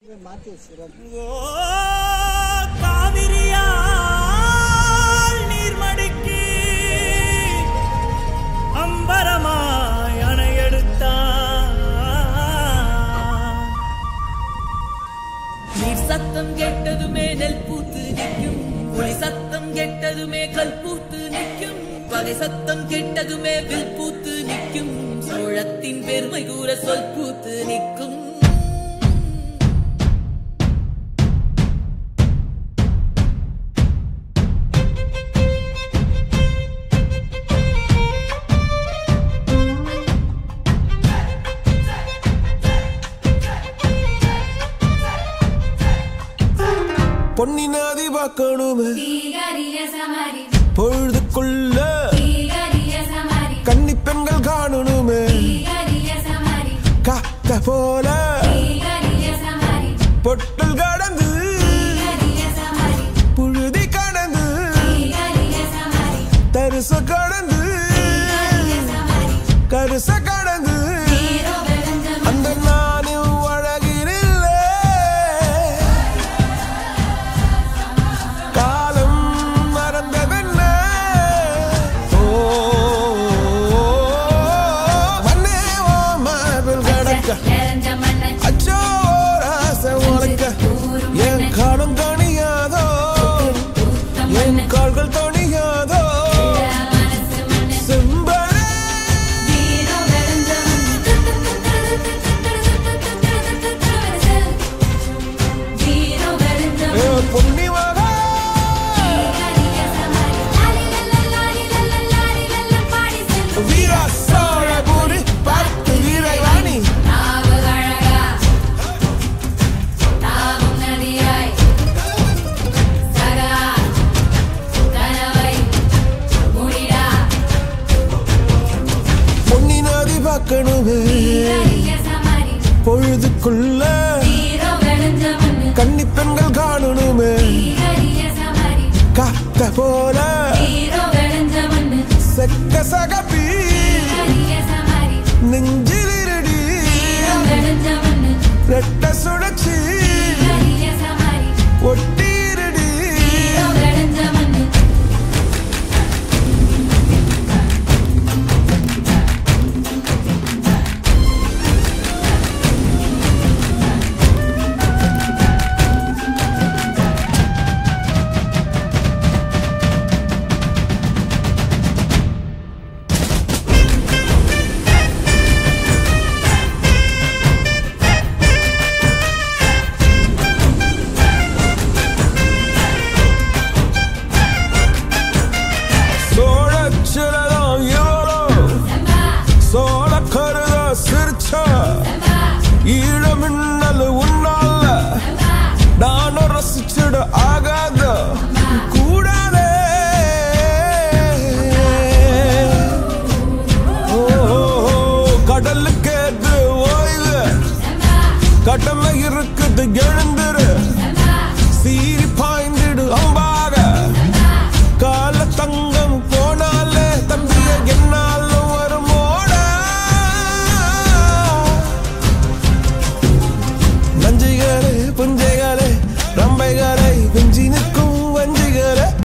மாற்றி வச்சுக்கிறோம் ஓ காவிரியால் நீர்மடுக்கி அம்பரமாய் அணையெடுத்தான் நீர் சத்தம் கேட்டதுமே நெல் பூத்து நிற்கும் ஒளி சத்தம் கேட்டதுமே கல் பூத்து நிற்கும் பகை சத்தம் கேட்டதுமே வில் பூத்து நிற்கும் சோழத்தின் பெருமை கூற சொல் பூத்து நிற்கும் பொன்னி நாதி பார்க்கணுமே தீகரிய சமரி பொழுதுக்குள்ள தீகரிய சமரி கன்னி பெண்கள் காணணுமே தீகரிய சமரி காத்த போல தீகரிய சமரி பொட்டல் கடந்து தீகரிய சமரி புழுதி கடந்து தீகரிய சமரி தரிச கடந்து தீகரிய சமரி கருச கடந்து நீரோ வெளுஞ்சம் அந்த நானும் அழகினில்லே காலம் மறந்ததென்ன ஓ மண்ணே ஓ மார்பில் கடக்க நிறைஞ்ச மண்ணை அச்சோ ராச உனக்க என் காலம் தணியாதோ என் கால்கள் தணியாதோ மனசு மண்ணை செம்பரே நீரோ வெளுஞ்சம் நீரோ வெளுஞ்சம் ஏ பொன்னி மகா தீகரிய சமரி லாலி லல்லா லாலி லல்லா லாலி லல்லா பாடி செல்லும் வீரா சோழபுரி பார்த்து வீரவாணி நாவு அழகா நாவும் நதியாய் சகா கனவை முடிடா பொன்னி நதி பார்க்கணுமே தீகரிய சமரி பொழுதுக்குள்ள நீரோ வெளுஞ்ச மண்ணு கன்னி பெண்கள் காணணுமே தீகரிய சமரி காத்த போல நீரோ வெளுஞ்ச மண்ணு செக்க சகப்பி தீகரிய சமரி நெஞ்சில் இருடி நீரோ வெளுஞ்ச மண்ணு ரெட்ட சுழற்சி தீகரிய சமரி ஒட்டி இருடி நீரோ வெளுஞ்ச மண்ணு சோழச்சிலதான் இவளோ செம்பா சோழ கருத சிரிச்சா செம்பா ஈழ மின்னல் உன்னால செம்பா நானும் ரசிச்சிட ஆகாத கூடாதே ஓ, கடலுக்கு ஏது ஓய்வு செம்பா கடமை இருக்குது எழுந்துரு